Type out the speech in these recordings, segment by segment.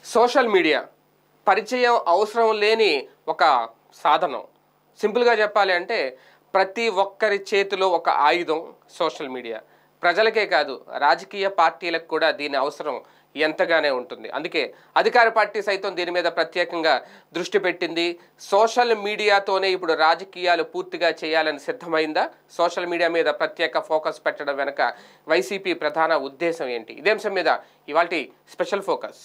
social media పరిచయం అవసరం లేని ఒక సాధనం సింపుల్గా చెప్పాలి అంటే ప్రతి ఒక్కరి చేతిలో ఒక ఆయుధం సోషల్ మీడియా ప్రజలకే కాదు రాజకీయ పార్టీలకు కూడా దీని అవసరం ఎంతగానే ఉంటుంది అందుకే అధికార పార్టీ సైతం దీని మీద ప్రత్యేకంగా దృష్టి పెట్టింది సోషల్ మీడియాతోనే ఇప్పుడు రాజకీయాలు పూర్తిగా చేయాలని సిద్ధమైందా సోషల్ మీడియా మీద ప్రత్యేక ఫోకస్ పెట్టడం వెనక వైసీపీ ప్రధాన ఉద్దేశం ఏంటి ఇదే అంశం మీద ఇవాళ స్పెషల్ ఫోకస్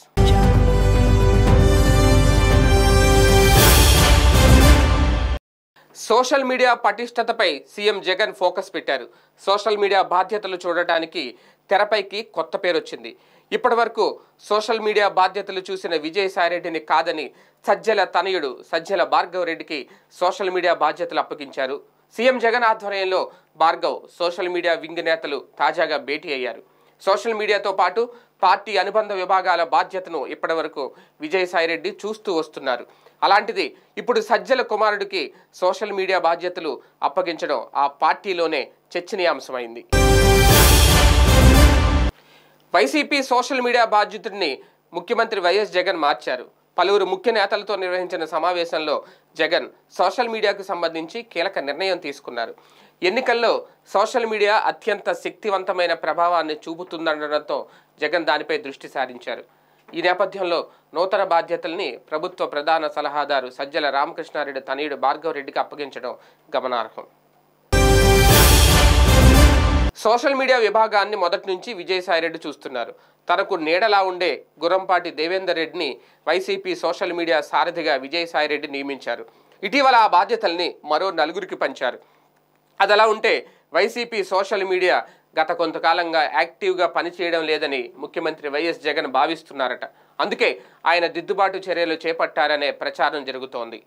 సోషల్ మీడియా పటిష్టతపై సీఎం జగన్ ఫోకస్ పెట్టారు సోషల్ మీడియా బాధ్యతలు చూడటానికి తెరపైకి కొత్త పేరు వచ్చింది ఇప్పటి వరకు సోషల్ మీడియా బాధ్యతలు చూసిన విజయసాయిరెడ్డిని కాదని సజ్జల తనయుడు సజ్జల భార్గవ్ రెడ్డికి సోషల్ మీడియా బాధ్యతలు అప్పగించారు సీఎం జగన్ ఆధ్వర్యంలో భార్గవ్ సోషల్ మీడియా వింగ్ నేతలు తాజాగా భేటీ అయ్యారు సోషల్ మీడియాతో పాటు పార్టీ అనుబంధ విభాగాల బాధ్యతను ఇప్పటివరకు విజయసాయిరెడ్డి చూస్తూ వస్తున్నారు అలాంటిది ఇప్పుడు సజ్జల కుమారుడికి సోషల్ మీడియా బాధ్యతలు అప్పగించడం ఆ పార్టీలోనే చర్చనీయాంశమైంది వైసీపీ సోషల్ మీడియా బాధ్యతని ముఖ్యమంత్రి వైఎస్ జగన్ మార్చారు పలువురు ముఖ్య నేతలతో నిర్వహించిన సమావేశంలో జగన్ సోషల్ మీడియాకు సంబంధించి కీలక నిర్ణయం తీసుకున్నారు ఎన్నికల్లో సోషల్ మీడియా అత్యంత శక్తివంతమైన ప్రభావాన్ని చూపుతుందనడంతో జగన్ దానిపై దృష్టి సారించారు ఈ నేపథ్యంలో నూతన బాధ్యతల్ని ప్రభుత్వ ప్రధాన సలహాదారు సజ్జల రామకృష్ణారెడ్డి తనయుడు భార్గవ్ రెడ్డికి అప్పగించడం గమనార్హం సోషల్ మీడియా విభాగాన్ని మొదటి నుంచి విజయసాయిరెడ్డి చూస్తున్నారు తనకు నీడలా ఉండే గురంపాటి దేవేందర్ రెడ్డిని వైసీపీ సోషల్ మీడియా సారథిగా విజయసాయిరెడ్డి నియమించారు ఇటీవల ఆ బాధ్యతల్ని మరో నలుగురికి పంచారు అది అలా ఉంటే వైసీపీ సోషల్ మీడియా గత కొంతకాలంగా యాక్టివ్గా పనిచేయడం లేదని ముఖ్యమంత్రి వైఎస్ జగన్ భావిస్తున్నారట అందుకే ఆయన దిద్దుబాటు చర్యలు చేపట్టారనే ప్రచారం జరుగుతోంది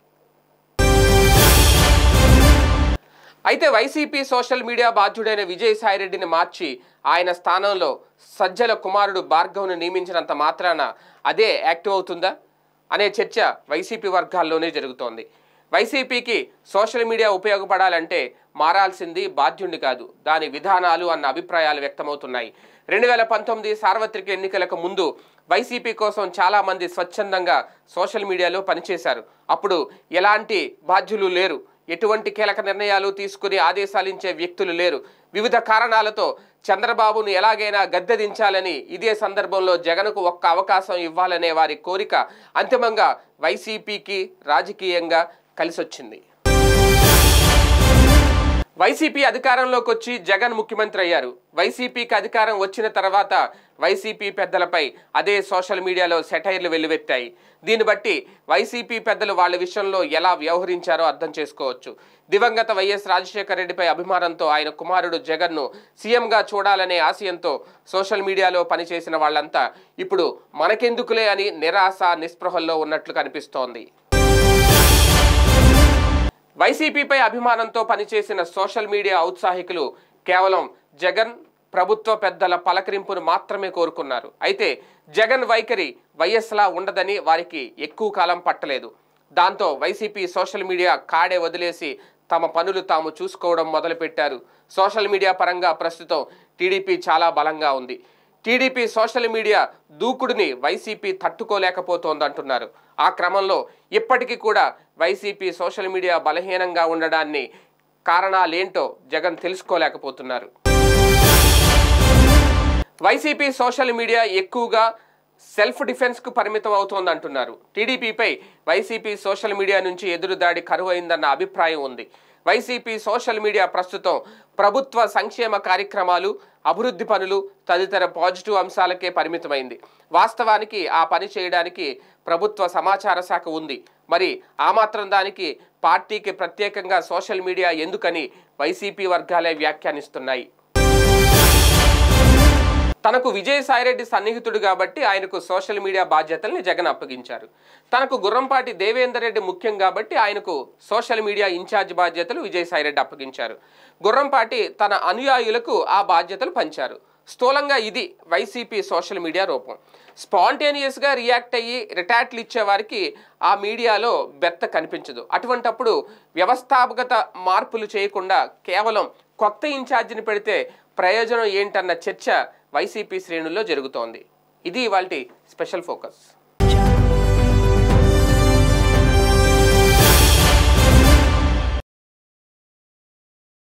అయితే వైసీపీ సోషల్ మీడియా బాధ్యుడైన విజయసాయిరెడ్డిని మార్చి ఆయన స్థానంలో సజ్జల కుమారుడు భార్గవ్ను నియమించినంత మాత్రాన అదే యాక్టివ్ అవుతుందా అనే చర్చ వైసీపీ వర్గాల్లోనే జరుగుతోంది వైసీపీకి సోషల్ మీడియా ఉపయోగపడాలంటే మారాల్సింది బాధ్యుణ్ణి కాదు దాని విధానాలు అన్న అభిప్రాయాలు వ్యక్తమవుతున్నాయి రెండు వేల పంతొమ్మిది సార్వత్రిక ఎన్నికలకు ముందు వైసీపీ కోసం చాలా మంది స్వచ్ఛందంగా సోషల్ మీడియాలో పనిచేశారు అప్పుడు ఎలాంటి బాధ్యులు లేరు ఎటువంటి కీలక నిర్ణయాలు తీసుకుని ఆదేశాలించే వ్యక్తులు లేరు వివిధ కారణాలతో చంద్రబాబును ఎలాగైనా గద్దెదించాలని ఇదే సందర్భంలో జగన్కు ఒక్క అవకాశం ఇవ్వాలనే వారి కోరిక అంతిమంగా వైసీపీకి రాజకీయంగా కలిసొచ్చింది వైసీపీ అధికారంలోకి వచ్చి జగన్ ముఖ్యమంత్రి అయ్యారు వైసీపీకి అధికారం వచ్చిన తర్వాత వైసీపీ పెద్దలపై అదే సోషల్ మీడియాలో సెటైర్లు వెల్లువెత్తాయి దీన్ని బట్టి వైసీపీ పెద్దలు వాళ్ళ విషయంలో ఎలా వ్యవహరించారో అర్థం చేసుకోవచ్చు దివంగత వైఎస్ రాజశేఖర రెడ్డిపై అభిమానంతో ఆయన కుమారుడు జగన్ను సీఎంగా చూడాలనే ఆశయంతో సోషల్ మీడియాలో పనిచేసిన వాళ్ళంతా ఇప్పుడు మనకెందుకులే అని నిరాశ నిస్పృహల్లో ఉన్నట్లు కనిపిస్తోంది వైసీపీపై అభిమానంతో పనిచేసిన సోషల్ మీడియా ఔత్సాహికులు కేవలం జగన్ ప్రభుత్వ పెద్దల పలకరింపును మాత్రమే కోరుకున్నారు అయితే జగన్ వైఖరి వైఎస్లా ఉండదని వారికి ఎక్కువ కాలం పట్టలేదు దాంతో వైసీపీ సోషల్ మీడియా కాడే వదిలేసి తమ పనులు తాము చూసుకోవడం మొదలుపెట్టారు సోషల్ మీడియా పరంగా ప్రస్తుతం టీడీపీ చాలా బలంగా ఉంది టీడీపీ సోషల్ మీడియా దూకుడుని వైసీపీ తట్టుకోలేకపోతోందంటున్నారు ఆ క్రమంలో ఇప్పటికీ కూడా వైసీపీ సోషల్ మీడియా బలహీనంగా ఉండడాన్ని కారణాలేంటో జగన్ తెలుసుకోలేకపోతున్నారు వైసీపీ సోషల్ మీడియా ఎక్కువగా సెల్ఫ్ డిఫెన్స్కు పరిమితం అవుతోందంటున్నారు టీడీపీపై వైసీపీ సోషల్ మీడియా నుంచి ఎదురుదాడి కరువైందన్న అభిప్రాయం ఉంది వైసీపీ సోషల్ మీడియా ప్రస్తుతం ప్రభుత్వ సంక్షేమ కార్యక్రమాలు అభివృద్ధి పనులు తదితర పాజిటివ్ అంశాలకే పరిమితమైంది వాస్తవానికి ఆ పని చేయడానికి ప్రభుత్వ సమాచార శాఖ ఉంది మరి ఆ మాత్రం దానికి పార్టీకి ప్రత్యేకంగా సోషల్ మీడియా ఎందుకని వైసీపీ వర్గాలే వ్యాఖ్యానిస్తున్నాయి తనకు విజయసాయిరెడ్డి సన్నిహితుడు కాబట్టి ఆయనకు సోషల్ మీడియా బాధ్యతల్ని జగన్ అప్పగించారు తనకు గుర్రంపాటి దేవేందర్ రెడ్డి ముఖ్యం కాబట్టి ఆయనకు సోషల్ మీడియా ఇన్ఛార్జ్ బాధ్యతలు విజయసాయిరెడ్డి అప్పగించారు గుర్రంపాటి తన అనుయాయులకు ఆ బాధ్యతలు పంచారు స్థూలంగా ఇది వైసీపీ సోషల్ మీడియా రూపం స్పాంటేనియస్గా రియాక్ట్ అయ్యి రిటాట్లు ఇచ్చే వారికి ఆ మీడియాలో బెత్త కనిపించదు అటువంటప్పుడు వ్యవస్థాపకత మార్పులు చేయకుండా కేవలం కొత్త ఇన్ఛార్జిని పెడితే ప్రయోజనం ఏంటన్న చర్చ వైసీపీ శ్రేణుల్లో జరుగుతోంది ఇది ఇవాళ స్పెషల్ ఫోకస్